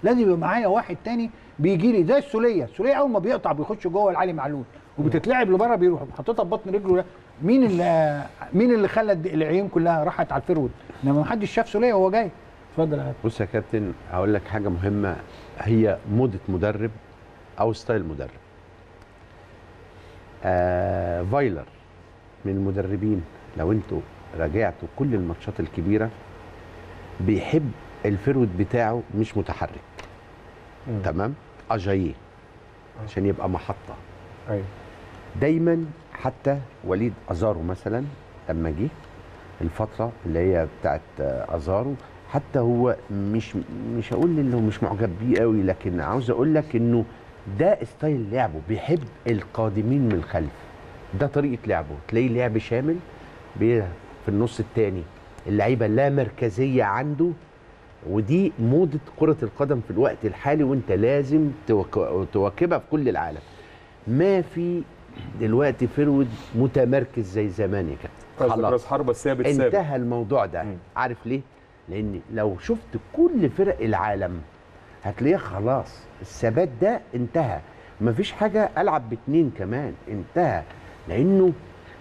لازم يبقى معايا واحد تاني بيجي لي زي السوليه السوليه اول ما بيقطع بيخش جوه العلي معلول وبتتلعب لبره بيروح حاططها ببطن رجله ده مين اللي مين اللي خلى الد- العيون كلها راحت على الفرود انما ما حدش شاف سوليه وهو جاي اتفضل يا بص يا كابتن هقول لك حاجه مهمه هي موضه مدرب او ستايل مدرب آه فايلر من المدربين لو انتوا راجعتوا كل الماتشات الكبيره بيحب الفرود بتاعه مش متحرك تمام اجاييه عشان يبقى محطه ايوه دايما حتى وليد ازارو مثلا لما جه الفتره اللي هي بتاعت آه، ازارو حتى هو مش مش هقول انه مش معجب بيه قوي لكن عاوز اقول لك انه ده ستايل لعبه بيحب القادمين من الخلف ده طريقه لعبه تلاقيه لعب شامل بي- في النص الثاني اللعيبه لا مركزيه عنده ودي موضه كره القدم في الوقت الحالي وانت لازم توك- تواكبها في كل العالم ما في دلوقتي فرود متمركز زي زمان يا كابتن قصدك راس حربه ثابت ثابت انتهى الموضوع ده مم. عارف ليه لان لو شفت كل فرق العالم هتلاقيها خلاص الثبات ده انتهى مفيش حاجه العب باتنين كمان انتهى لانه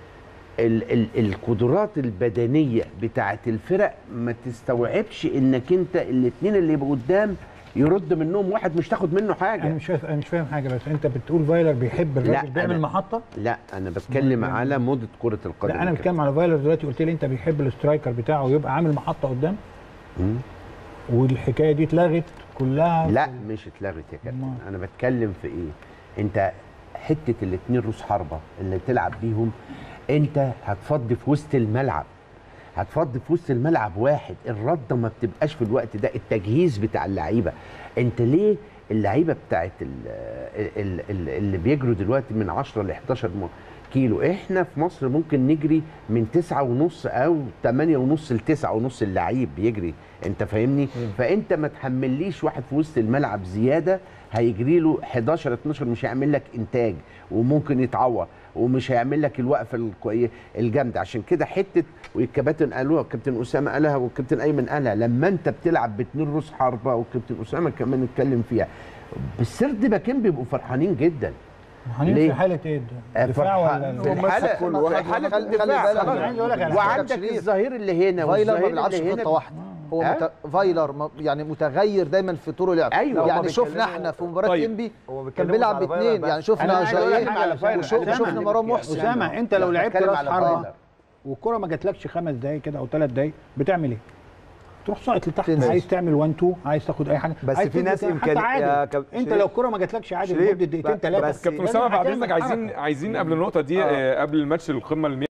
ال ال القدرات البدنيه بتاعت الفرق ما تستوعبش انك انت الاتنين اللي يبقوا قدام يرد منهم واحد مش تاخد منه انا حاجه مش فاهم انا مش فاهم حاجه بس انت بتقول فايلر بيحب لا، الراجل بيعمل أنا- محطه لا انا بتكلم على موضه كره القدم لا انا يا بتكلم على فايلر دلوقتي قلت لي انت بيحب الاسترايكر بتاعه يبقى عامل محطه قدام مم. والحكايه دي اتلغت كلها لا مش اتلغت يا كابتن أمال. انا بتكلم في ايه انت حته الاتنين روس حربه اللي تلعب بيهم انت هتفضي في وسط الملعب هتفضي في وسط الملعب واحد الرده ما بتبقاش في الوقت ده التجهيز بتاع اللعيبه انت ليه اللعيبه بتاعت ال- ال- ال- اللي بيجروا دلوقتي من 10 ل 11 م- كيلو احنا في مصر ممكن نجري من تسعة ونص او 8 ونص ل 9 ونص اللعيب بيجري انت فاهمني فانت ما تحمليش واحد في وسط الملعب زياده هيجري له 11 12 مش هيعمل لك انتاج وممكن يتعور ومش هيعمل لك الوقفه الكوي- الجامده عشان كده حته والكباتن قالوها الكابتن اسامه قالها والكابتن ايمن قالها لما انت بتلعب باتنين روس حربه والكابتن اسامه كمان اتكلم فيها بالسرد باكين بيبقوا فرحانين جدا هنمشي ليه؟ في حاله ايه ده؟ دفاع فرحان- ولا في هو الحاله مسك كل واحد. في حاله خلي- خلي الدفاع بالك. خلاص. أنا عايز أقول لك على حاجة. وعندك شريف. الظهير اللي هنا فايلر ما والظهير بيلعبش اللي خطه هنا واحده هو ها؟ مت... فايلر م- يعني متغير دايما في طول لعب أيوة. يعني هما شفنا بيتكلموا- احنا في مباراه طيب. انبي هو كان بيتكلموا بيلعب على فايلر باثنين بس. يعني أنا شفنا عايز أقول لك جايين حاجة على فايلر. وشو- أسامة. وشفنا مروان محسن اسامه انت لو أنا لعبت بتكلم راس على حربه فايلر. والكره ما جاتلكش خمس دقايق كده او ثلاث دقايق بتعمل ايه؟ تروح ساقط لتحت تنزل. عايز تعمل 1 2 عايز تاخد اي حاجه بس عايز في ناس تنزل حتى إمكاني- عادي. يا كاب- انت شريف- لو الكره ما جاتلكش عادي شريف، لمده دقيقتين ب- ثلاثه بس- كابتن اسامه بعد اذنك عايزين عايزين قبل النقطه دي آه. آه، قبل الماتش القمه